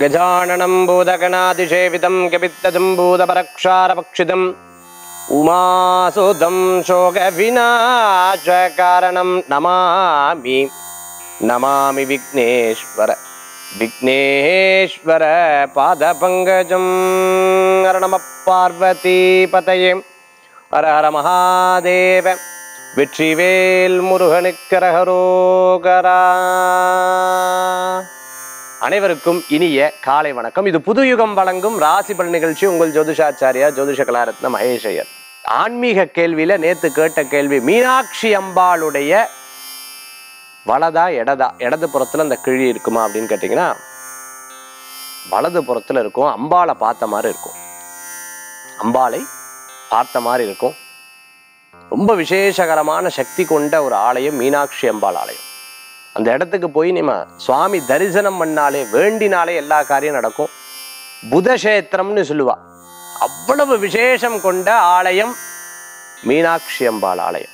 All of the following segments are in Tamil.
गजाननं भूतगणातिसेवितं कपित्तजम्बूतपरक्षारपक्षितम् उमासुतं शोकविनाशकारणं नमामि नमामि विघ्नेश्वर विघ्नेश्वर पादपङ्कजं हर नमः பார்வதிபதயே ஹர ஹர மகாதேவ வெற்றிவேல் முருகனுக்கரகரோகரா அனைவருக்கும் இனிய காலை வணக்கம் இது புது யுகம் வழங்கும் ராசி பலன் நிகழ்ச்சி உங்கள் ஜோதிஷாச்சாரியா ஜோதிஷ கலாரத்ன மகேஷ் ஐயர் ஆன்மீக கேள்வியில நேத்து கேட்ட கேள்வி மீனாட்சி அம்பாளுடைய வலதா இடதா இடது புறத்துல அந்த கிழி இருக்குமா அப்படின்னு கேட்டிங்கன்னா வலது புறத்துல இருக்கும் அம்பாளை பார்த்த மாதிரி இருக்கும் அம்பாளை பார்த்த மாதிரி இருக்கும் ரொம்ப விசேஷகரமான சக்தி கொண்ட ஒரு ஆலயம் மீனாட்சி அம்பாள் ஆலயம் அந்த இடத்துக்கு போய் நம்ம சுவாமி தரிசனம் பண்ணாலே வேண்டினாலே எல்லா காரியம் நடக்கும் புதக்ஷேத்திரம்னு சொல்லுவா அவ்வளவு விசேஷம் கொண்ட ஆலயம் மீனாட்சி அம்பாள் ஆலயம்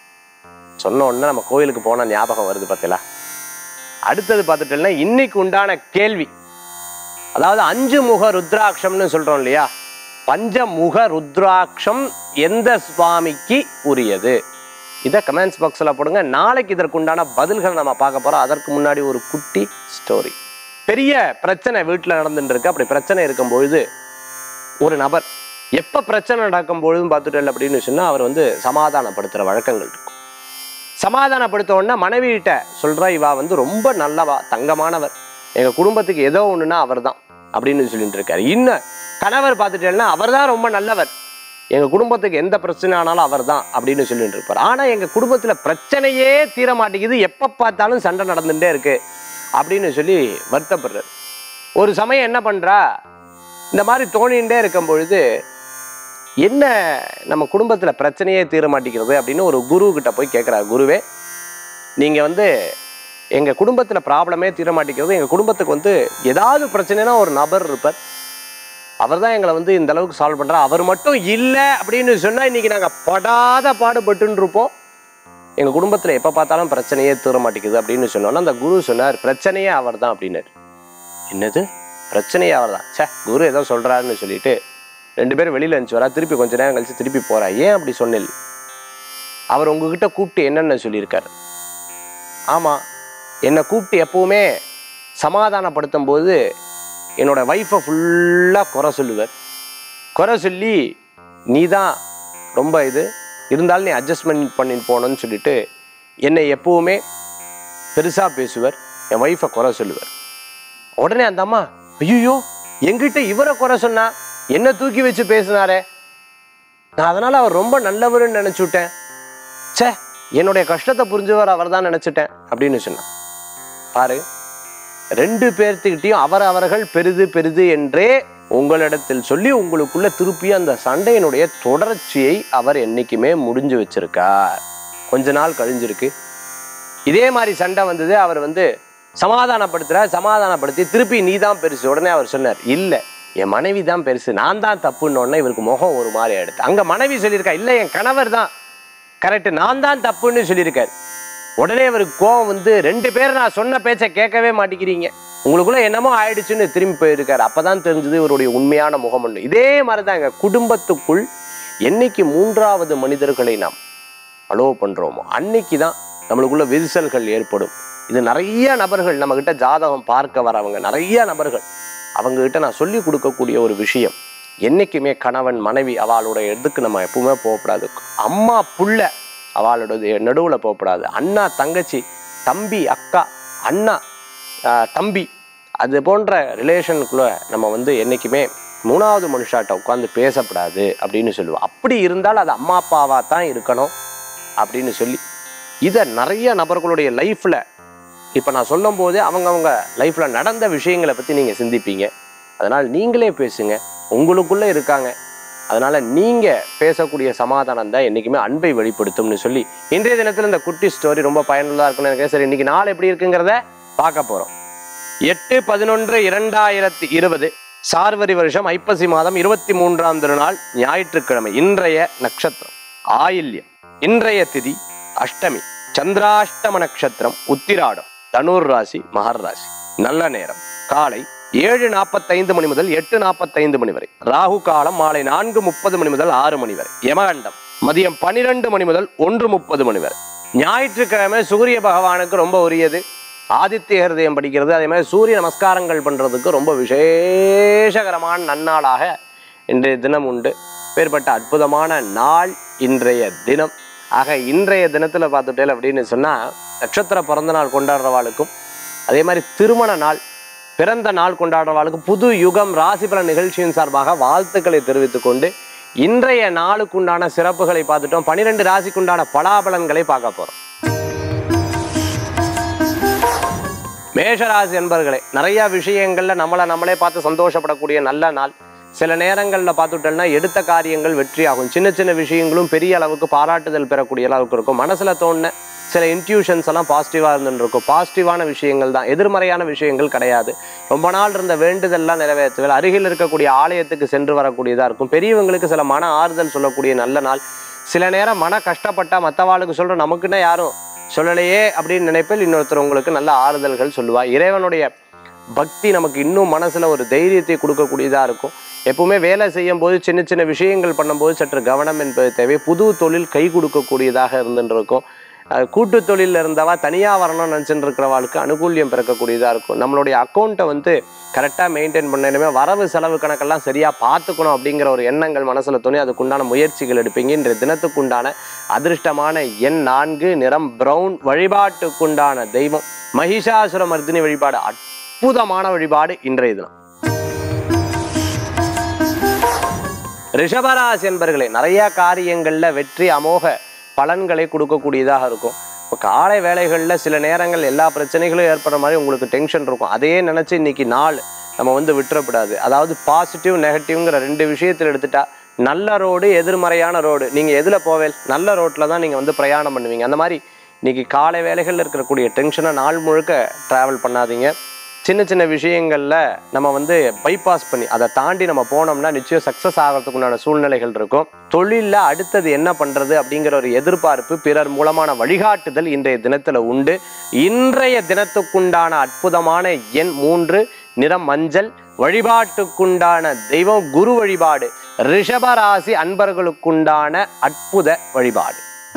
சொன்ன உடனே நம்ம கோயிலுக்கு போன ஞாபகம் வருது பார்த்தீங்களா அடுத்தது பார்த்துட்டோம்னா இன்னைக்கு உண்டான கேள்வி அதாவது அஞ்சு முக ருத்ராட்சம்னு சொல்றோம் இல்லையா பஞ்சமுக ருத்ராட்சம் எந்த சுவாமிக்கு உரியது இதை கமெண்ட்ஸ் பாக்ஸில் போடுங்க நாளைக்கு இதற்குண்டான பதில்கள் நம்ம பார்க்க போறோம் அதற்கு முன்னாடி ஒரு குட்டி ஸ்டோரி பெரிய பிரச்சனை வீட்டில் நடந்துட்டு இருக்கு அப்படி பிரச்சனை இருக்கும்பொழுது ஒரு நபர் எப்போ பிரச்சனை நடக்கும் பொழுதும் பார்த்துட்டு அப்படின்னு சொன்னா அவர் வந்து சமாதானப்படுத்துகிற வழக்கங்கள் இருக்கும் சமாதானப்படுத்த உடனே மனைவிகிட்ட சொல்றா இவா வந்து ரொம்ப நல்லவா தங்கமானவர் எங்க குடும்பத்துக்கு ஏதோ ஒண்ணுன்னா அவர் தான் அப்படின்னு சொல்லிட்டு இருக்காரு இன்னும் கணவர் பார்த்துட்டேன்னா அவர் தான் ரொம்ப நல்லவர் எங்க குடும்பத்துக்கு எந்த பிரச்சனை ஆனாலும் அவர் தான் அப்படின்னு சொல்லிட்டு இருப்பார் ஆனா எங்க குடும்பத்துல பிரச்சனையே தீர மாட்டேங்குது எப்ப பார்த்தாலும் சண்டை நடந்துட்டே இருக்கு அப்படின்னு சொல்லி வருத்தப்படுறாரு ஒரு சமயம் என்ன பண்றா இந்த மாதிரி தோணிகிட்டே இருக்கும் பொழுது என்ன நம்ம குடும்பத்துல பிரச்சனையே தீர மாட்டேங்கிறது அப்படின்னு ஒரு குரு கிட்ட போய் கேட்குறாரு குருவே நீங்க வந்து எங்க குடும்பத்துல ப்ராப்ளமே தீர மாட்டேங்கிறது எங்க குடும்பத்துக்கு வந்து ஏதாவது பிரச்சனைனா ஒரு நபர் இருப்பார் அவர் தான் எங்களை வந்து இந்த அளவுக்கு சால்வ் பண்றார் அவர் மட்டும் இல்லை அப்படின்னு சொன்னா இன்னைக்கு நாங்க படாத பாடுபட்டுன்னு இருப்போம் எங்க குடும்பத்துல எப்ப பார்த்தாலும் பிரச்சனையே தீர மாட்டேங்குது அப்படின்னு சொன்னோன்னா அந்த குரு சொன்னார் பிரச்சனையே அவர் தான் அப்படின்னாரு என்னது பிரச்சனையே அவர் தான் சே குரு ஏதோ சொல்றாருன்னு சொல்லிட்டு ரெண்டு பேரும் வெளியில இருந்துச்சு வரா திருப்பி கொஞ்ச நேரம் கழிச்சு திருப்பி போறா ஏன் அப்படி சொன்னில் அவர் உங்ககிட்ட கூப்பிட்டு என்னென்ன சொல்லியிருக்காரு ஆமா என்னை கூப்பிட்டு எப்பவுமே சமாதானப்படுத்தும் போது என்னோட ஒய்ஃபை ஃபுல்லாக குறை சொல்லுவார் குறை சொல்லி நீ தான் ரொம்ப இது இருந்தாலும் நீ அட்ஜஸ்ட்மெண்ட் பண்ணிட்டு போகணும்னு சொல்லிட்டு என்னை எப்பவுமே பெருசாக பேசுவார் என் ஒய்ஃபை குறை சொல்லுவார் உடனே அந்த அம்மா ஐயோ எங்கிட்ட இவரை குறை சொன்னா என்ன தூக்கி வச்சு பேசினாரே நான் அதனால அவர் ரொம்ப நல்லவருன்னு நினைச்சு விட்டேன் ச்சே என்னுடைய கஷ்டத்தை புரிஞ்சவர் அவர் தான் நினைச்சிட்டேன் அப்படின்னு சொன்னான் பாரு ரெண்டு பேர்த்துக்கிட்டையும் அவர் அவர்கள் பெரிது பெரிது என்றே உங்களிடத்தில் சொல்லி உங்களுக்குள்ள திருப்பி அந்த சண்டையினுடைய தொடர்ச்சியை அவர் என்னைக்குமே முடிஞ்சு வச்சிருக்கார் கொஞ்ச நாள் கழிஞ்சிருக்கு இதே மாதிரி சண்டை வந்தது அவர் வந்து சமாதானப்படுத்துற சமாதானப்படுத்தி திருப்பி நீ தான் பெருசு உடனே அவர் சொன்னார் இல்லை என் மனைவி தான் பெருசு நான் தான் தப்புன்னு உடனே இவருக்கு முகம் ஒரு மாதிரி ஆயிடுது அங்க மனைவி சொல்லியிருக்கா இல்லை என் கணவர் தான் கரெக்ட் நான் தான் தப்புன்னு சொல்லியிருக்காரு உடனே அவருக்கு கோவம் வந்து ரெண்டு பேரும் நான் சொன்ன பேச்சை கேட்கவே மாட்டேங்கிறீங்க உங்களுக்குள்ள என்னமோ ஆயிடுச்சுன்னு திரும்பி போயிருக்காரு அப்பதான் தெரிஞ்சது இவருடைய உண்மையான முகம் ஒன்று இதே மாதிரி தான் எங்க குடும்பத்துக்குள் என்னைக்கு மூன்றாவது மனிதர்களை நாம் அலோவ் பண்றோமோ அன்னைக்கு தான் நம்மளுக்குள்ள விரிசல்கள் ஏற்படும் இது நிறைய நபர்கள் நம்ம கிட்ட ஜாதகம் பார்க்க வரவங்க நிறைய நபர்கள் அவங்க கிட்ட நான் சொல்லி கொடுக்கக்கூடிய ஒரு விஷயம் என்னைக்குமே கணவன் மனைவி அவளுடைய இடத்துக்கு நம்ம எப்பவுமே போகக்கூடாது அம்மா புள்ள அவளோட நடுவில் போகக்கூடாது அண்ணா தங்கச்சி தம்பி அக்கா அண்ணா ஆஹ், தம்பி அது போன்ற ரிலேஷனுக்குள்ள நம்ம வந்து என்னைக்குமே மூணாவது மனுஷாட்ட உட்காந்து பேசக்கூடாது அப்படின்னு சொல்லுவோம் அப்படி இருந்தால் அது அம்மா அப்பாவாக தான் இருக்கணும் அப்படின்னு சொல்லி இதை நிறைய நபர்களுடைய லைஃப்பில் இப்போ நான் சொல்லும் போதே அவங்கவங்க லைஃப்பில் நடந்த விஷயங்களை பற்றி நீங்கள் சிந்திப்பீங்க அதனால் நீங்களே பேசுங்க உங்களுக்குள்ளே இருக்காங்க அதனால் நீங்கள் பேசக்கூடிய சமாதானம் தான் என்றைக்குமே அன்பை வெளிப்படுத்தும்னு சொல்லி இன்றைய தினத்தில் இந்த குட்டி ஸ்டோரி ரொம்ப பயனுள்ளதாக இருக்கும்னு நினைக்கிறேன் சரி இன்னைக்கு நாள் எப்படி இருக்குங்கிறத பார்க்க போகிறோம் எட்டு பதினொன்று இரண்டாயிரத்தி இருபது சார்வரி வருஷம் ஐப்பசி மாதம் இருபத்தி மூன்றாம் திருநாள் ஞாயிற்றுக்கிழமை இன்றைய நட்சத்திரம் ஆயில்யம் இன்றைய திதி அஷ்டமி சந்திராஷ்டம நட்சத்திரம் உத்திராடம் தனுர் ராசி மகர் ராசி நல்ல நேரம் காலை ஏழு நாற்பத்தைந்து மணி முதல் எட்டு நாற்பத்தைந்து மணி வரை ராகு காலம் மாலை நான்கு முப்பது மணி முதல் ஆறு மணி வரை யமகண்டம் மதியம் பன்னிரெண்டு மணி முதல் ஒன்று முப்பது மணி வரை ஞாயிற்றுக்கிழமை சூரிய பகவானுக்கு ரொம்ப உரியது ஆதித்ய ஹிருதயம் படிக்கிறது அதே மாதிரி சூரிய நமஸ்காரங்கள் பண்ணுறதுக்கு ரொம்ப விசேஷகரமான நன்னாளாக இன்றைய தினம் உண்டு பேர்பட்ட அற்புதமான நாள் இன்றைய தினம் ஆக இன்றைய தினத்தில் பார்த்துட்டேன் அப்படின்னு சொன்னால் நட்சத்திர பிறந்த நாள் கொண்டாடுறவாளுக்கும் அதே மாதிரி திருமண நாள் பிறந்த நாள் கொண்டாடுறவாளுக்கு புது யுகம் ராசி பலன் நிகழ்ச்சியின் சார்பாக வாழ்த்துக்களை தெரிவித்துக் கொண்டு இன்றைய நாளுக்குண்டான சிறப்புகளை பார்த்துட்டோம் பனிரெண்டு ராசிக்குண்டான பலாபலன்களை பார்க்க போறோம் மேஷராசி என்பர்களே நிறைய விஷயங்கள்ல நம்மளை நம்மளே பார்த்து சந்தோஷப்படக்கூடிய நல்ல நாள் சில நேரங்களில் பார்த்துட்டோம்னா எடுத்த காரியங்கள் வெற்றியாகும் சின்ன சின்ன விஷயங்களும் பெரிய அளவுக்கு பாராட்டுதல் பெறக்கூடிய அளவுக்கு இருக்கும் மனசுல தோணுன சில இன்ட்யூஷன்ஸ் எல்லாம் பாசிட்டிவாக இருந்துட்டு இருக்கும் பாசிட்டிவான விஷயங்கள் தான் எதிர்மறையான விஷயங்கள் கிடையாது ரொம்ப நாள் இருந்த வேண்டுதல்லாம் நிறைவேற்றுவேன் அருகில் இருக்கக்கூடிய ஆலயத்துக்கு சென்று வரக்கூடியதாக இருக்கும் பெரியவங்களுக்கு சில மன ஆறுதல் சொல்லக்கூடிய நல்ல நாள் சில நேரம் மன கஷ்டப்பட்டா மற்றவாளுக்கு சொல்ற நமக்குன்னா யாரும் சொல்லலையே அப்படின்னு நினைப்பில் இன்னொருத்தர் உங்களுக்கு நல்ல ஆறுதல்கள் சொல்லுவா இறைவனுடைய பக்தி நமக்கு இன்னும் மனசுல ஒரு தைரியத்தை கொடுக்கக்கூடியதா இருக்கும் எப்பவுமே வேலை செய்யும் போது சின்ன சின்ன விஷயங்கள் பண்ணும்போது சற்று கவனம் என்பது தேவை புது தொழில் கை கொடுக்கக்கூடியதாக இருந்துட்டு இருக்கும் அஹ் கூட்டு தொழிலில் இருந்தவா தனியாக வரணும்னு நினச்சிட்டு இருக்கிறவாளுக்கு அனுகூல்யம் பிறக்கக்கூடியதாக இருக்கும் நம்மளுடைய அக்கௌண்ட்டை வந்து கரெக்டாக மெயின்டைன் பண்ணணுமே வரவு செலவு கணக்கெல்லாம் சரியாக பார்த்துக்கணும் அப்படிங்கிற ஒரு எண்ணங்கள் மனசில் தோணி அதுக்குண்டான முயற்சிகள் எடுப்பீங்க இன்றைய தினத்துக்குண்டான அதிர்ஷ்டமான எண் நான்கு நிறம் பிரவுன் வழிபாட்டுக்குண்டான தெய்வம் மகிஷாசுர மர்தினி வழிபாடு அற்புதமான வழிபாடு இன்றைய தினம் ரிஷபராசி என்பர்களே நிறைய காரியங்கள்ல வெற்றி அமோக பலன்களை கொடுக்கக்கூடியதாக இருக்கும் இப்போ காலை வேலைகளில் சில நேரங்கள் எல்லா பிரச்சனைகளும் ஏற்படுற மாதிரி உங்களுக்கு டென்ஷன் இருக்கும் அதையே நினச்சி இன்னைக்கு நாள் நம்ம வந்து விட்டுறக்கூடாது அதாவது பாசிட்டிவ் நெகட்டிவ்ங்கிற ரெண்டு விஷயத்தில் எடுத்துட்டா நல்ல ரோடு எதிர்மறையான ரோடு நீங்கள் எதில் போவேல் நல்ல ரோட்டில் தான் நீங்கள் வந்து பிரயாணம் பண்ணுவீங்க அந்த மாதிரி இன்னைக்கு காலை வேலைகளில் இருக்கக்கூடிய டென்ஷனை நாள் முழுக்க ட்ராவல் பண்ணாதீங்க சின்ன சின்ன விஷயங்களில் நம்ம வந்து பைபாஸ் பண்ணி அதை தாண்டி நம்ம போனோம்னா நிச்சயம் சக்ஸஸ் ஆகிறதுக்கு உண்டான சூழ்நிலைகள் இருக்கும் தொழிலில் அடுத்தது என்ன பண்ணுறது அப்படிங்கிற ஒரு எதிர்பார்ப்பு பிறர் மூலமான வழிகாட்டுதல் இன்றைய தினத்தில் உண்டு இன்றைய தினத்துக்குண்டான அற்புதமான எண் மூன்று நிறம் மஞ்சள் வழிபாட்டுக்குண்டான தெய்வம் குரு வழிபாடு ரிஷபராசி அன்பர்களுக்குண்டான அற்புத வழிபாடு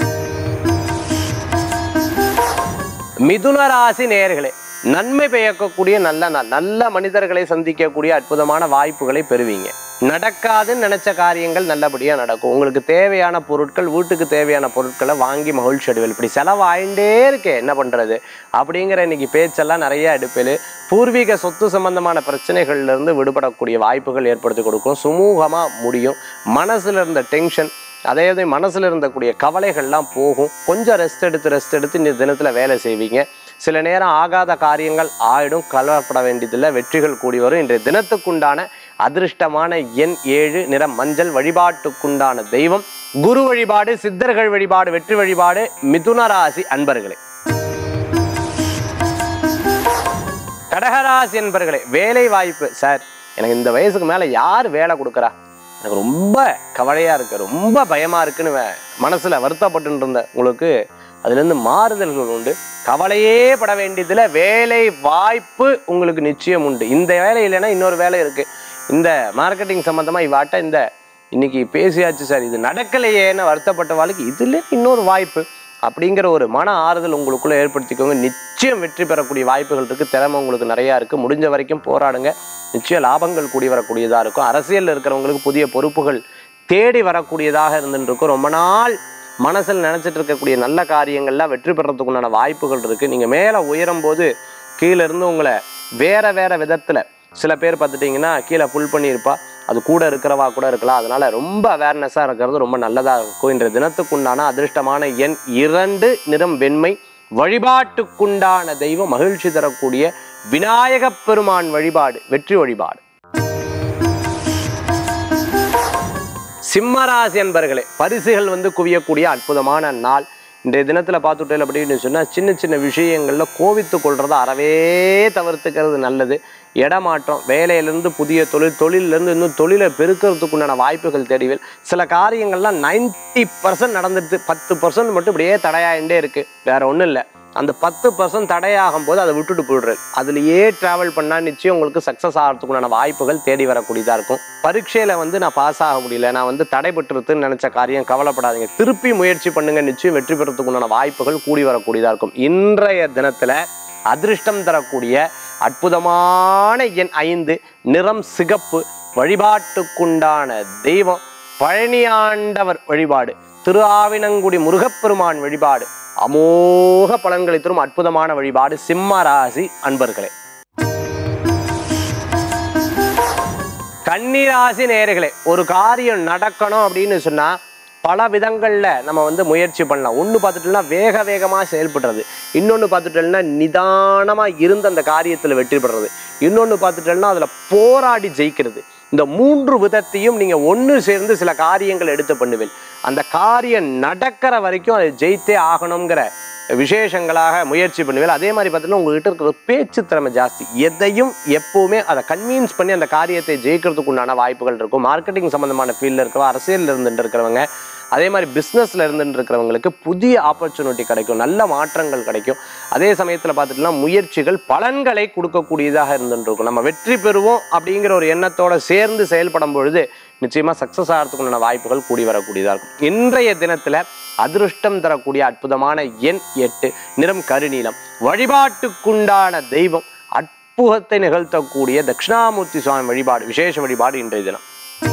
மிதுன ராசி நேயர்களே நன்மை பயக்கக்கூடிய நல்ல நாள் நல்ல மனிதர்களை சந்திக்கக்கூடிய அற்புதமான வாய்ப்புகளை பெறுவீங்க நடக்காதுன்னு நினைச்ச காரியங்கள் நல்லபடியா நடக்கும் உங்களுக்கு தேவையான பொருட்கள் வீட்டுக்கு தேவையான பொருட்களை வாங்கி மகிழ்ச்சி அடைவல் இப்படி செலவாயிண்டே இருக்கே என்ன பண்றது அப்படிங்கிற இன்னைக்கு பேச்செல்லாம் நிறைய எடுப்பேன் பூர்வீக சொத்து சம்பந்தமான பிரச்சனைகள்ல இருந்து விடுபடக்கூடிய வாய்ப்புகள் ஏற்படுத்தி கொடுக்கும் சுமூகமா முடியும் மனசுல இருந்த டென்ஷன் அதே இது மனசுல இருந்தக்கூடிய கவலைகள்லாம் போகும் கொஞ்சம் ரெஸ்ட் எடுத்து ரெஸ்ட் எடுத்து இந்த தினத்துல வேலை செய்வீங்க சில நேரம் ஆகாத காரியங்கள் ஆயிடும் கலவரப்பட வேண்டியதில்லை வெற்றிகள் கூடி வரும் இன்றைய தினத்துக்குண்டான அதிர்ஷ்டமான எண் ஏழு நிறம் மஞ்சள் வழிபாட்டுக்குண்டான தெய்வம் குரு வழிபாடு சித்தர்கள் வழிபாடு வெற்றி வழிபாடு மிதுன ராசி அன்பர்களே கடகராசி என்பர்களே வேலை வாய்ப்பு சார் எனக்கு இந்த வயசுக்கு மேல யார் வேலை கொடுக்குறா எனக்கு ரொம்ப கவலையா இருக்கு ரொம்ப பயமா இருக்குன்னு வே- மனசுல வருத்தப்பட்டு இருந்த உங்களுக்கு அதுல இருந்து மாறுதல்கள் உண்டு கவலையே பட வேண்டியதுல வேலை வாய்ப்பு உங்களுக்கு நிச்சயம் உண்டு இந்த வேலை இல்லைன்னா இன்னொரு வேலை இருக்கு இந்த மார்க்கெட்டிங் சம்பந்தமா இவாட்ட இந்த இன்னைக்கு பேசியாச்சு சார் இது நடக்கலையேன்னு வருத்தப்பட்ட வாழ்க்கை இதுல இன்னொரு வாய்ப்பு அப்படிங்கிற ஒரு மன ஆறுதல் உங்களுக்குள்ள ஏற்படுத்திக்கோங்க நிச்சயம் வெற்றி பெறக்கூடிய வாய்ப்புகள் இருக்கு திறமை உங்களுக்கு நிறைய இருக்கு முடிஞ்ச வரைக்கும் போராடுங்க நிச்சயம் லாபங்கள் கூடி வரக்கூடியதா இருக்கும் அரசியல்ல இருக்கிறவங்களுக்கு புதிய பொறுப்புகள் தேடி வரக்கூடியதாக இருந்துட்டு இருக்கும் ரொம்ப நாள் மனசில் நினைச்சிட்டு இருக்கக்கூடிய நல்ல காரியங்கள்லாம் வெற்றி பெறத்துக்குண்டான வாய்ப்புகள் இருக்கு நீங்க மேல உயரும் போது கீழே இருந்து உங்களை வேற வேற விதத்துல சில பேர் பார்த்துட்டிங்கன்னா கீழே புல் பண்ணியிருப்பா அது கூட இருக்கிறவா கூட இருக்கலாம் அதனால ரொம்ப அவேர்னஸாக இருக்கிறது ரொம்ப நல்லதாக இருக்கும் இன்றைய தினத்துக்குண்டான அதிர்ஷ்டமான எண் இரண்டு நிறம் வெண்மை வழிபாட்டுக்குண்டான தெய்வம் மகிழ்ச்சி தரக்கூடிய விநாயகப் பெருமான் வழிபாடு வெற்றி வழிபாடு சிம்மராசி அன்பர்களே பரிசுகள் வந்து குவியக்கூடிய அற்புதமான நாள் இன்றைய தினத்தில் பார்த்துட்டேன் அப்படின்னு சொன்னால் சின்ன சின்ன விஷயங்களில் கோவித்து கொள்றதை அறவே தவிர்த்துக்கிறது நல்லது இடமாற்றம் வேலையிலேருந்து புதிய தொழில் தொழிலிருந்து இன்னும் தொழிலை பெருக்கிறதுக்குண்டான வாய்ப்புகள் தேடிவில் சில காரியங்கள்லாம் நைன்டி பர்சன்ட் நடந்துட்டு பத்து பர்சன்ட் மட்டும் இப்படியே தடையாயிண்டே இருக்குது வேற ஒன்றும் இல்லை அந்த பத்து பர்சன்ட் தடையாகும் போது அதை விட்டுட்டு போயிடுறது அதுலேயே ட்ராவல் பண்ணால் நிச்சயம் உங்களுக்கு சக்ஸஸ் ஆகிறதுக்குண்டான வாய்ப்புகள் தேடி வரக்கூடியதாக இருக்கும் பரீட்சையில் வந்து நான் பாஸ் ஆக முடியல நான் வந்து தடைபட்டுருதுன்னு நினச்ச காரியம் கவலைப்படாதீங்க திருப்பி முயற்சி பண்ணுங்க நிச்சயம் வெற்றி பெறத்துக்குண்டான வாய்ப்புகள் கூடி வரக்கூடியதாக இருக்கும் இன்றைய தினத்தில் அதிர்ஷ்டம் தரக்கூடிய அற்புதமான எண் ஐந்து நிறம் சிகப்பு வழிபாட்டுக்குண்டான தெய்வம் பழனியாண்டவர் வழிபாடு திரு ஆவினங்குடி முருகப்பெருமான் வழிபாடு அமோக பலன்களை தரும் அற்புதமான வழிபாடு சிம்ம ராசி அன்பர்களே கன்னிராசி நேயர்களே ஒரு காரியம் நடக்கணும் அப்படின்னு சொன்னா பல விதங்கள்ல நம்ம வந்து முயற்சி பண்ணலாம் ஒன்று பார்த்துட்டோம்னா வேக வேகமாக செயல்படுறது இன்னொன்று பார்த்துட்டோம்னா நிதானமா இருந்து அந்த காரியத்தில் வெற்றி பெறுறது இன்னொன்று பார்த்துட்டோம்னா அதுல போராடி ஜெயிக்கிறது இந்த மூன்று விதத்தையும் நீங்க ஒன்று சேர்ந்து சில காரியங்கள் எடுத்து பண்ணுவேன் அந்த காரியம் நடக்கிற வரைக்கும் அதை ஜெயித்தே ஆகணுங்கிற விசேஷங்களாக முயற்சி பண்ணுவேன் அதே மாதிரி பார்த்தீங்கன்னா உங்ககிட்ட இருக்கிற பேச்சு திறமை ஜாஸ்தி எதையும் எப்பவுமே அதை கன்வின்ஸ் பண்ணி அந்த காரியத்தை ஜெயிக்கிறதுக்கு உண்டான வாய்ப்புகள் இருக்கும் மார்க்கெட்டிங் சம்பந்தமான ஃபீல்டில் இருக்கிறவங்க அரசியலில் இருந்துட்டு இருக்கிறவங்க அதே மாதிரி பிஸ்னஸில் இருந்துட்டு இருக்கிறவங்களுக்கு புதிய ஆப்பர்ச்சுனிட்டி கிடைக்கும் நல்ல மாற்றங்கள் கிடைக்கும் அதே சமயத்தில் பார்த்துட்டுனா முயற்சிகள் பலன்களை கொடுக்கக்கூடியதாக இருந்துட்டு இருக்கும் நம்ம வெற்றி பெறுவோம் அப்படிங்கிற ஒரு எண்ணத்தோட சேர்ந்து செயல்படும் பொழுது நிச்சயமாக சக்ஸஸ் ஆகிறதுக்குண்டான வாய்ப்புகள் கூடி வரக்கூடியதாக இருக்கும் இன்றைய தினத்தில் அதிருஷ்டம் தரக்கூடிய அற்புதமான எண் எட்டு நிறம் கருநீலம் வழிபாட்டுக்குண்டான தெய்வம் அற்புதத்தை நிகழ்த்தக்கூடிய தட்சிணாமூர்த்தி சுவாமி வழிபாடு விசேஷ வழிபாடு இன்றைய தினம்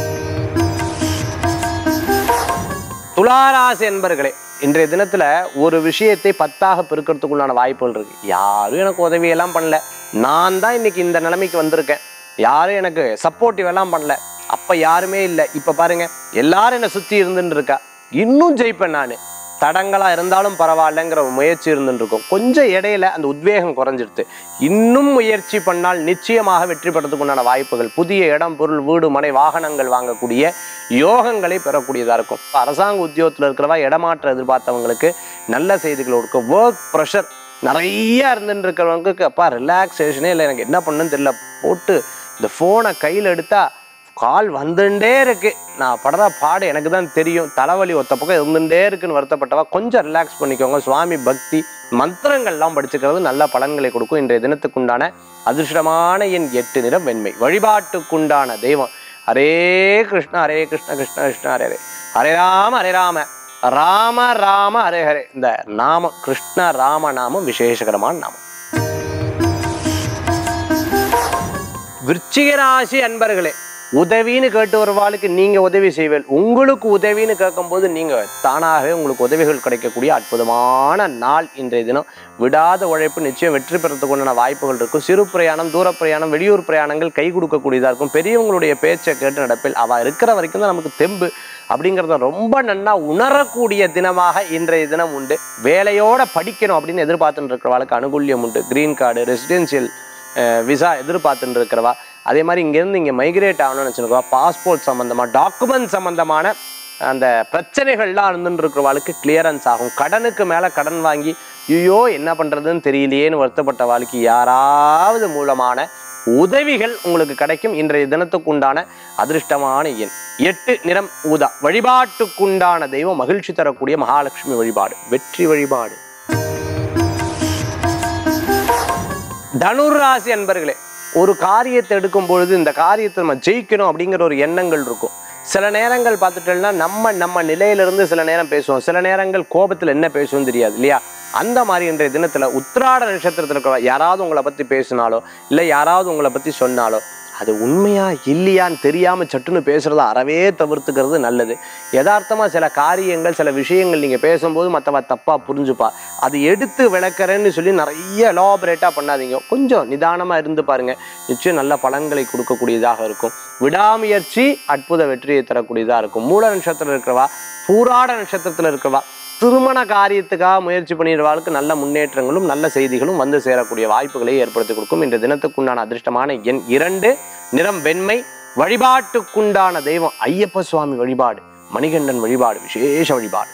துளாராசி என்பர்களே இன்றைய தினத்துல ஒரு விஷயத்தை பத்தாக பெருக்கிறதுக்குள்ளான வாய்ப்புகள் இருக்கு யாரும் எனக்கு உதவியெல்லாம் பண்ணல நான் தான் இன்னைக்கு இந்த நிலைமைக்கு வந்திருக்கேன் யாரும் எனக்கு சப்போர்ட்டிவ் எல்லாம் பண்ணல அப்ப யாருமே இல்லை இப்ப பாருங்க எல்லாரும் என்னை சுத்தி இருந்துன்னு இருக்கா இன்னும் ஜெயிப்பேன் நான் தடங்களா இருந்தாலும் பரவாயில்லைங்கிற ஒரு முயற்சி இருந்துட்டு இருக்கும் கொஞ்சம் இடையில அந்த உத்வேகம் குறைஞ்சிடுது இன்னும் முயற்சி பண்ணால் நிச்சயமாக வெற்றி பெறதுக்கு உண்டான வாய்ப்புகள் புதிய இடம் பொருள் வீடு மனை வாகனங்கள் வாங்கக்கூடிய யோகங்களை பெறக்கூடியதா இருக்கும் அரசாங்க உத்தியோகத்தில் இருக்கிறவா இடமாற்றம் எதிர்பார்த்தவங்களுக்கு நல்ல செய்திகள் இருக்கும் ஒர்க் ப்ரெஷர் நிறைய இருந்துட்டு இருக்கிறவங்களுக்கு அப்பா ரிலாக்ஸேஷனே இல்லை எனக்கு என்ன பண்ணுன்னு தெரியல போட்டு இந்த ஃபோனை கையில் எடுத்தா கால் வந்துட்டே இருக்கு நான் படுற பாடு எனக்கு தான் தெரியும் தலைவலி ஒத்த பக்கம் இருந்துட்டே இருக்குன்னு வருத்தப்பட்டவா கொஞ்சம் ரிலாக்ஸ் பண்ணிக்கோங்க சுவாமி பக்தி மந்திரங்கள்லாம் படிச்சுக்கிறது நல்ல பலன்களை கொடுக்கும் இன்றைய தினத்துக்குண்டான அதிர்ஷ்டமான என் எட்டு நிறம் வெண்மை வழிபாட்டுக்குண்டான தெய்வம் ஹரே கிருஷ்ண ஹரே கிருஷ்ண கிருஷ்ண கிருஷ்ண ஹரே ஹரே ஹரே ராம ஹரே ராம ராம ராம ஹரே ஹரே இந்த நாமம் கிருஷ்ண ராம நாமம் விசேஷகரமான நாமம் விருச்சிக ராசி அன்பர்களே உதவின்னு கேட்டு வருவாளுக்கு நீங்க உதவி செய்வேன் உங்களுக்கு உதவின்னு கேட்கும்போது நீங்க தானாகவே உங்களுக்கு உதவிகள் கிடைக்கக்கூடிய அற்புதமான நாள் இன்றைய தினம் விடாத உழைப்பு நிச்சயம் வெற்றி பெறத்துக்குண்டான வாய்ப்புகள் இருக்கும் சிறு பிரயாணம் தூர பிரயாணம் வெளியூர் பிரயாணங்கள் கை கொடுக்கக்கூடியதா இருக்கும் பெரியவங்களுடைய பேச்சை கேட்டு நடப்பில் அவ இருக்கிற வரைக்கும் தான் நமக்கு தெம்பு அப்படிங்கிறத ரொம்ப நன்னா உணரக்கூடிய தினமாக இன்றைய தினம் உண்டு வேலையோட படிக்கணும் அப்படின்னு எதிர்பார்த்துட்டு இருக்கிறவாளுக்கு அனுகூல்யம் உண்டு கிரீன் கார்டு ரெசிடென்சியல் விசா எதிர்பார்த்துட்டு இருக்கிறவா அதே மாதிரி இங்கேருந்து இங்கே மைக்ரேட் ஆகணும்னு வச்சுருக்கவா பாஸ்போர்ட் சம்மந்தமாக டாக்குமெண்ட் சம்மந்தமான அந்த பிரச்சனைகள்லாம் இருந்துட்டு இருக்கிறவாளுக்கு கிளியரன்ஸ் ஆகும் கடனுக்கு மேலே கடன் வாங்கி ஐயோ என்ன பண்ணுறதுன்னு தெரியலையேன்னு வருத்தப்பட்ட வாழ்க்கை யாராவது மூலமான உதவிகள் உங்களுக்கு கிடைக்கும் இன்றைய தினத்துக்குண்டான அதிர்ஷ்டமான எண் எட்டு நிறம் ஊதா வழிபாட்டுக்குண்டான தெய்வம் மகிழ்ச்சி தரக்கூடிய மகாலட்சுமி வழிபாடு வெற்றி வழிபாடு தனுர் ராசி அன்பர்களே ஒரு காரியத்தை எடுக்கும் பொழுது இந்த காரியத்தை நம்ம ஜெயிக்கணும் அப்படிங்கிற ஒரு எண்ணங்கள் இருக்கும் சில நேரங்கள் பார்த்துட்டோம்னா நம்ம நம்ம நிலையிலிருந்து சில நேரம் பேசுவோம் சில நேரங்கள் கோபத்தில் என்ன பேசுவோம் தெரியாது இல்லையா அந்த மாதிரி இன்றைய தினத்துல உத்திராட நட்சத்திரத்தில் இருக்கிற யாராவது உங்களை பத்தி பேசினாலோ இல்லை யாராவது உங்களை பத்தி சொன்னாலோ அது உண்மையா இல்லையான்னு தெரியாம சட்டுன்னு பேசுறத அறவே தவிர்த்துக்கிறது நல்லது யதார்த்தமா சில காரியங்கள் சில விஷயங்கள் நீங்க பேசும்போது மற்றவ தப்பா புரிஞ்சுப்பா அது எடுத்து விளக்குறேன்னு சொல்லி நிறைய எலாபரேட்டா பண்ணாதீங்க கொஞ்சம் நிதானமா இருந்து பாருங்க நிச்சயம் நல்ல பலன்களை கொடுக்கக்கூடியதாக இருக்கும் விடாமுயற்சி அற்புத வெற்றியை தரக்கூடியதா இருக்கும் மூல நட்சத்திரம் இருக்கிறவா பூராட நட்சத்திரத்துல இருக்கிறவா திருமண காரியத்துக்காக முயற்சி பண்ணிடுவாளுக்கு நல்ல முன்னேற்றங்களும் நல்ல செய்திகளும் வந்து சேரக்கூடிய வாய்ப்புகளை ஏற்படுத்தி கொடுக்கும் இந்த தினத்துக்குண்டான அதிர்ஷ்டமான எண் இரண்டு நிறம் வெண்மை வழிபாட்டுக்குண்டான தெய்வம் ஐயப்ப சுவாமி வழிபாடு மணிகண்டன் வழிபாடு விசேஷ வழிபாடு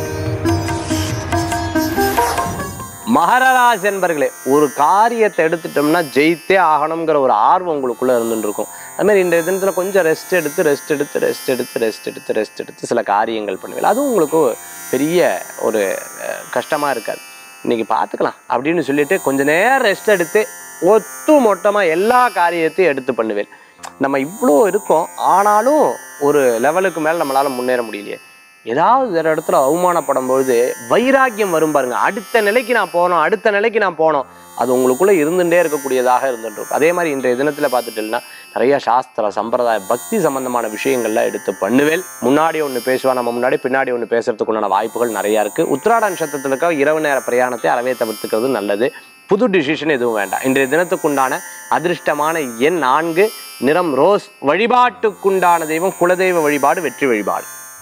மகரராசி என்பர்களே ஒரு காரியத்தை எடுத்துட்டோம்னா ஜெயித்தே ஆகணுங்கிற ஒரு ஆர்வம் உங்களுக்குள்ள இருந்துட்டு இருக்கும் அது மாதிரி இந்த தினத்துல கொஞ்சம் ரெஸ்ட் எடுத்து ரெஸ்ட் எடுத்து ரெஸ்ட் எடுத்து ரெஸ்ட் எடுத்து ரெஸ்ட் எடுத்து சில காரியங்கள் பண்ணுவீங்க அதுவும் உங்களுக்கு பெரிய ஒரு அஹ், கஷ்டமா இருக்காது இன்னைக்கு பார்த்துக்கலாம் அப்படின்னு சொல்லிட்டு கொஞ்ச நேரம் ரெஸ்ட் எடுத்து ஒத்து மொட்டமாக எல்லா காரியத்தையும் எடுத்து பண்ணுவேன் நம்ம இவ்வளோ இருக்கோம் ஆனாலும் ஒரு லெவலுக்கு மேலே நம்மளால் முன்னேற முடியலையே ஏதாவது ஒரு இடத்துல அவமானப்படும் பொழுது வைராக்கியம் வரும் பாருங்க அடுத்த நிலைக்கு நான் போனோம் அடுத்த நிலைக்கு நான் போனோம் அது உங்களுக்குள்ள இருந்துட்டே இருக்கக்கூடியதாக இருந்துட்டு இருக்கும் அதே மாதிரி இன்றைய தினத்துல பார்த்துட்டீங்கன்னா நிறைய சாஸ்திர சம்பிரதாய பக்தி சம்பந்தமான விஷயங்கள்லாம் எடுத்து பண்ணுவேன் முன்னாடி ஒன்று பேசுவா நம்ம முன்னாடி பின்னாடி ஒன்று பேசுறதுக்கு உண்டான வாய்ப்புகள் நிறைய இருக்கு உத்திராட நட்சத்திரத்தில் இருக்க இரவு நேர பிரயாணத்தை அறவே தவிர்த்துக்கிறது நல்லது புது டிசிஷன் எதுவும் வேண்டாம் இன்றைய தினத்துக்குண்டான அதிர்ஷ்டமான எண் நான்கு நிறம் ரோஸ் வழிபாட்டுக்குண்டான தெய்வம் குலதெய்வ வழிபாடு வெற்றி வழிபாடு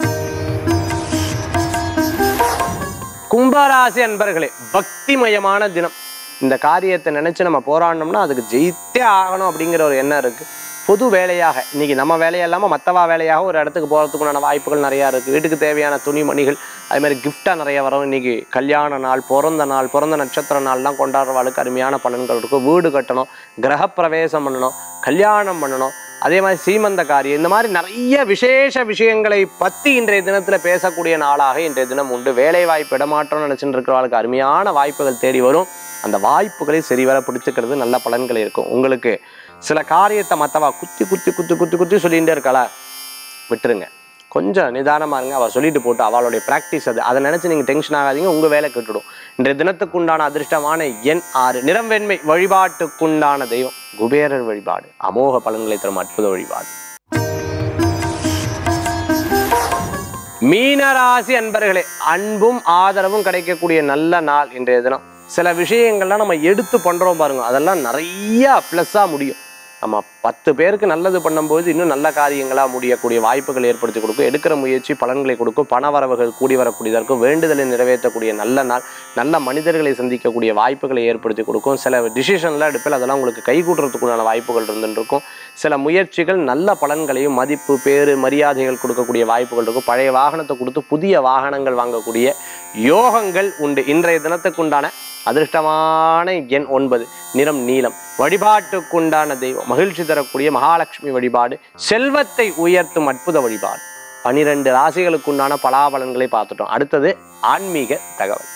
கும்பராசி அன்பர்களே பக்திமயமான தினம் இந்த காரியத்தை நினைச்சு நம்ம போராடினோம்னா அதுக்கு ஜெயித்தே ஆகணும் அப்படிங்கிற ஒரு எண்ணம் இருக்கு பொது வேலையாக இன்னைக்கு நம்ம வேலையை இல்லாமல் மற்றவா வேலையாக ஒரு இடத்துக்கு போகிறதுக்குண்டான வாய்ப்புகள் நிறையா இருக்குது வீட்டுக்கு தேவையான துணிமணிகள் அதே மாதிரி கிஃப்டாக நிறைய வரும் இன்னைக்கு கல்யாண நாள் பிறந்த நாள் பிறந்த நட்சத்திர நாள்லாம் கொண்டாடுறவாளுக்கு அருமையான பலன்கள் இருக்கும் வீடு கட்டணும் கிரகப்பிரவேசம் பண்ணணும் கல்யாணம் பண்ணணும் அதே மாதிரி சீமந்த காரியம் இந்த மாதிரி நிறைய விசேஷ விஷயங்களை பற்றி இன்றைய தினத்தில் பேசக்கூடிய நாளாக இன்றைய தினம் உண்டு வேலை வாய்ப்பு இடமாற்றம் நினச்சிட்டு இருக்கிறவங்களுக்கு அருமையான வாய்ப்புகள் தேடி வரும் அந்த வாய்ப்புகளை சரிவர பிடிச்சுக்கிறது நல்ல பலன்கள் இருக்கும் உங்களுக்கு சில காரியத்தை மற்றவா குத்தி குத்தி குத்தி குத்தி குத்தி சொல்லிகிட்டே இருக்காளா விட்டுருங்க கொஞ்சம் நிதானமாக இருங்க அவள் சொல்லிட்டு போட்டு அவளுடைய ப்ராக்டிஸ் அது அதை நினச்சி நீங்கள் டென்ஷன் ஆகாதீங்க உங்கள் வேலை கெட்டுடும் இன்றைய தினத்துக்குண்டான அதிர்ஷ்டமான எண் ஆறு நிறம் வெண்மை வழிபாட்டுக்குண்டான தெய்வம் குபேரர் வழிபாடு அமோக பலன்களை தரும் அற்புத வழிபாடு மீனராசி அன்பர்களே அன்பும் ஆதரவும் கிடைக்கக்கூடிய நல்ல நாள் இன்றைய தினம் சில விஷயங்கள்லாம் நம்ம எடுத்து பண்றோம் பாருங்க அதெல்லாம் நிறைய ப்ளஸ்ஸாக முடியும் நம்ம பத்து பேருக்கு நல்லது பண்ணும்போது இன்னும் நல்ல காரியங்களாக முடியக்கூடிய வாய்ப்புகள் ஏற்படுத்தி கொடுக்கும் எடுக்கிற முயற்சி பலன்களை கொடுக்கும் பண வரவுகள் கூடி வரக்கூடியதாக இருக்கும் வேண்டுதலை நிறைவேற்றக்கூடிய நல்ல நாள் நல்ல மனிதர்களை சந்திக்கக்கூடிய வாய்ப்புகளை ஏற்படுத்தி கொடுக்கும் சில டிசிஷன்லாம் எடுப்பில் அதெல்லாம் உங்களுக்கு கை கூட்டுறதுக்குண்டான வாய்ப்புகள் இருந்துட்டு இருக்கும் சில முயற்சிகள் நல்ல பலன்களையும் மதிப்பு பேரு மரியாதைகள் கொடுக்கக்கூடிய வாய்ப்புகள் இருக்கும் பழைய வாகனத்தை கொடுத்து புதிய வாகனங்கள் வாங்கக்கூடிய யோகங்கள் உண்டு இன்றைய தினத்துக்குண்டான அதிர்ஷ்டமான எண் ஒன்பது நிறம் நீலம் வழிபாட்டுக்குண்டான தெய்வம் மகிழ்ச்சி தரக்கூடிய மகாலட்சுமி வழிபாடு செல்வத்தை உயர்த்தும் அற்புத வழிபாடு பனிரெண்டு ராசிகளுக்குண்டான பலாபலன்களை பார்த்துட்டோம் அடுத்தது ஆன்மீக தகவல்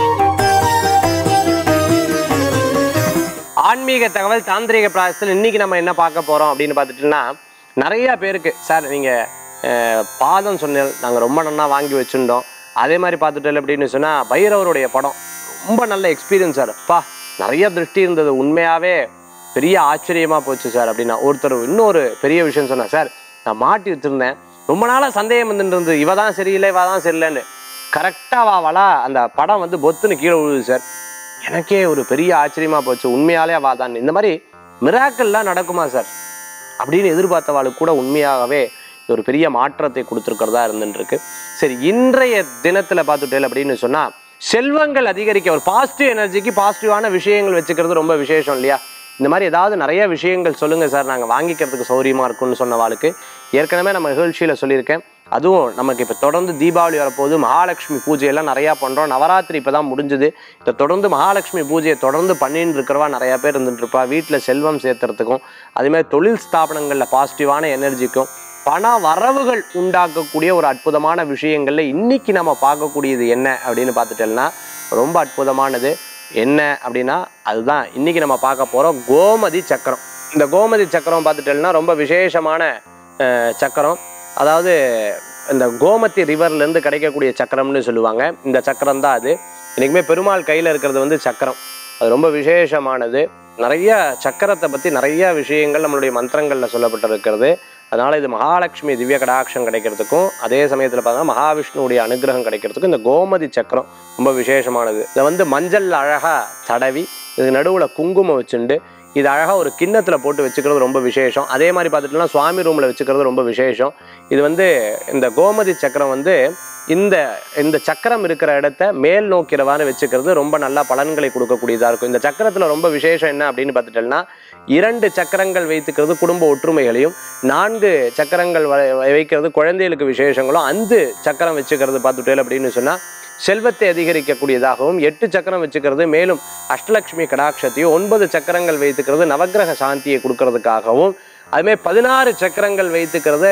ஆன்மீக தகவல் தாந்திரிக பிராயசத்தில் இன்னைக்கு நம்ம என்ன பார்க்க போறோம் அப்படின்னு பார்த்துட்டோம்னா நிறைய பேருக்கு சார் நீங்க அஹ், பாதம் சொன்னீங்க நாங்கள் ரொம்ப நன்னா வாங்கி வச்சுருந்தோம் அதே மாதிரி பார்த்துட்டு அப்படின்னு சொன்னா பைரவருடைய படம் ரொம்ப நல்ல எக்ஸ்பீரியன்ஸ் சார் அப்பா நிறைய திருஷ்டி இருந்தது உண்மையாவே பெரிய ஆச்சரியமா போச்சு சார் அப்படின்னா ஒருத்தர் இன்னொரு பெரிய விஷயம் சொன்னா சார் நான் மாட்டி வச்சிருந்தேன் ரொம்ப நாளாக சந்தேகம் வந்துட்டு இருந்தது இவ தான் சரியில்லை இவ தான் சரியில்லைன்னு கரெக்டாக வா வளா அந்த படம் வந்து பொத்துன்னு கீழே விழுது சார் எனக்கே ஒரு பெரிய ஆச்சரியமா போச்சு உண்மையாலே அவா தான் இந்த மாதிரி மிராக்கள்லாம் நடக்குமா சார் அப்படின்னு எதிர்பார்த்தவாளுக்கு கூட உண்மையாகவே இது ஒரு பெரிய மாற்றத்தை கொடுத்துருக்கிறதா இருந்துட்டு இருக்கு சரி இன்றைய தினத்தில் பார்த்துட்டேன் அப்படின்னு சொன்னா செல்வங்கள் அதிகரிக்க ஒரு பாசிட்டிவ் எனர்ஜிக்கு பாசிட்டிவான விஷயங்கள் வச்சுக்கிறது ரொம்ப விசேஷம் இல்லையா இந்த மாதிரி ஏதாவது நிறைய விஷயங்கள் சொல்லுங்க சார் நாங்கள் வாங்கிக்கிறதுக்கு சௌரியமா இருக்கும்னு சொன்னவாளுக்கு ஏற்கனவே நம்ம நிகழ்ச்சியில சொல்லியிருக்கேன் அதுவும் நமக்கு இப்போ தொடர்ந்து தீபாவளி வரப்போகுது மகாலட்சுமி பூஜையெல்லாம் நிறையா பண்ணுறோம் நவராத்திரி இப்போ தான் முடிஞ்சுது இதை தொடர்ந்து மகாலட்சுமி பூஜையை தொடர்ந்து பண்ணின்னு இருக்கிறவா நிறையா பேர் இருந்துட்டு இருப்பா வீட்டில் செல்வம் சேர்த்துறதுக்கும் அதேமாதிரி தொழில் ஸ்தாபனங்களில் பாசிட்டிவான எனர்ஜிக்கும் பண வரவுகள் உண்டாக்கக்கூடிய ஒரு அற்புதமான விஷயங்கள்ல இன்னைக்கு நம்ம பார்க்கக்கூடியது என்ன அப்படின்னு பார்த்துட்டோம்னா ரொம்ப அற்புதமானது என்ன அப்படின்னா அதுதான் இன்னைக்கு நம்ம பார்க்க போகிறோம் கோமதி சக்கரம் இந்த கோமதி சக்கரம் பார்த்துட்டோம்னா ரொம்ப விசேஷமான அஹ், சக்கரம் அதாவது இந்த கோமதி ரிவர்லேருந்து கிடைக்கக்கூடிய சக்கரம்னு சொல்லுவாங்க இந்த சக்கரம் தான் அது இன்றைக்குமே பெருமாள் கையில் இருக்கிறது வந்து சக்கரம் அது ரொம்ப விசேஷமானது நிறைய சக்கரத்தை பற்றி நிறைய விஷயங்கள் நம்மளுடைய மந்திரங்களில் சொல்லப்பட்டிருக்கிறது அதனால் இது மகாலட்சுமி திவ்ய கடாட்சம் கிடைக்கிறதுக்கும் அதே சமயத்தில் பார்த்தா மகாவிஷ்ணுவுடைய அனுகிரகம் கிடைக்கிறதுக்கும் இந்த கோமதி சக்கரம் ரொம்ப விசேஷமானது இதை வந்து மஞ்சள் அழகாக தடவி இது நடுவில் குங்குமம் வச்சுண்டு இது அழகாக ஒரு கிண்ணத்தில் போட்டு வச்சுக்கிறது ரொம்ப விசேஷம் அதே மாதிரி பார்த்துட்டோம்னா சுவாமி ரூமில் வச்சுக்கிறது ரொம்ப விசேஷம் இது வந்து இந்த கோமதி சக்கரம் வந்து இந்த இந்த சக்கரம் இருக்கிற இடத்த மேல் நோக்கிறவாறு வச்சுக்கிறது ரொம்ப நல்ல பலன்களை கொடுக்கக்கூடியதாக இருக்கும் இந்த சக்கரத்தில் ரொம்ப விசேஷம் என்ன அப்படின்னு பார்த்துட்டோம்னா இரண்டு சக்கரங்கள் வைத்துக்கிறது குடும்ப ஒற்றுமைகளையும் நான்கு சக்கரங்கள் வ- வைக்கிறது குழந்தைகளுக்கு விசேஷங்களும் அஞ்சு சக்கரம் வச்சுக்கிறது பார்த்துட்டேன் அப்படின்னு சொன்னால் செல்வத்தை அதிகரிக்கக்கூடியதாகவும் எட்டு சக்கரம் வச்சுக்கிறது மேலும் அஷ்டலட்சுமி கடாட்சத்தையும் ஒன்பது சக்கரங்கள் வைத்துக்கிறது நவக்கிரக சாந்தியை கொடுக்கறதுக்காகவும் அதுமாதிரி பதினாறு சக்கரங்கள் வைத்துக்கிறது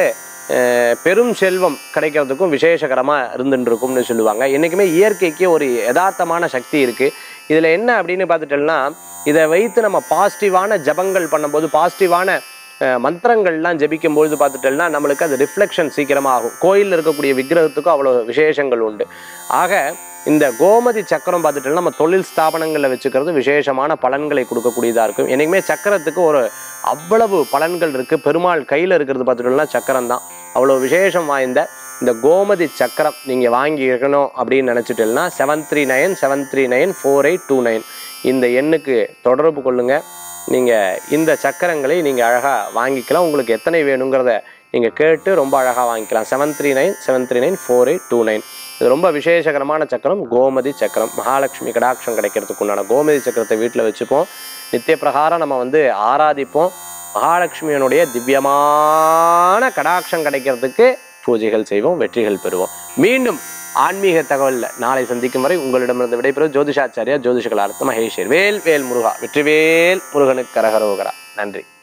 அஹ், பெரும் செல்வம் கிடைக்கிறதுக்கும் விசேஷகரமாக இருந்துட்டு இருக்கும்னு சொல்லுவாங்க என்றைக்குமே இயற்கைக்கு ஒரு யதார்த்தமான சக்தி இருக்குது இதில் என்ன அப்படின்னு பார்த்துட்டோம்னா இதை வைத்து நம்ம பாசிட்டிவான ஜபங்கள் பண்ணும்போது பாசிட்டிவான அஹ், மந்திரங்கள்லாம் ஜபிக்கும் பொழுது பார்த்துட்டோம்னா நம்மளுக்கு அது ரிஃப்ளெக்ஷன் சீக்கிரமாக ஆகும் கோயிலில் இருக்கக்கூடிய விக்கிரகத்துக்கும் அவ்வளோ விசேஷங்கள் உண்டு ஆக இந்த கோமதி சக்கரம் பார்த்துட்டோம்னா நம்ம தொழில் ஸ்தாபனங்களில் வச்சுக்கிறது விசேஷமான பலன்களை கொடுக்கக்கூடியதாக இருக்கும் என்றைக்குமே சக்கரத்துக்கு ஒரு அவ்வளவு பலன்கள் இருக்குது பெருமாள் கையில் இருக்கிறது பார்த்துட்டோம்னா சக்கரம் தான் அவ்வளோ விசேஷம் வாய்ந்த இந்த கோமதி சக்கரம் நீங்கள் வாங்கி இருக்கணும் அப்படின்னு நினச்சிட்டேன்னா seven three nine seven three nine four eight two nine இந்த எண்ணுக்கு தொடர்பு கொள்ளுங்கள் நீங்கள் இந்த சக்கரங்களை நீங்கள் அழகாக வாங்கிக்கலாம் உங்களுக்கு எத்தனை வேணுங்கிறத நீங்கள் கேட்டு ரொம்ப அழகாக வாங்கிக்கலாம் seven three nine seven three nine four eight two nine இது ரொம்ப விசேஷகரமான சக்கரம் கோமதி சக்கரம் மகாலட்சுமி கடாட்சம் கிடைக்கிறதுக்கு உண்டான கோமதி சக்கரத்தை வீட்டில் வச்சுப்போம் நித்திய பிரகாரம் நம்ம வந்து ஆராதிப்போம் மகாலட்சுமியனுடைய திவ்யமான கடாட்சம் கிடைக்கிறதுக்கு பூஜைகள் செய்வோம் வெற்றிகள் பெறுவோம் மீண்டும் ஆன்மீக தகவல்ல நாளை சந்திக்கும் வரை உங்களிடமிருந்து விடைபெறும் ஜோதிஷாச்சாரியா ஜோதிஷ கலாரத்ன மகேஷர் வேல் வேல் முருகா வெற்றிவேல் முருகனுக்கு கரகரோகரா நன்றி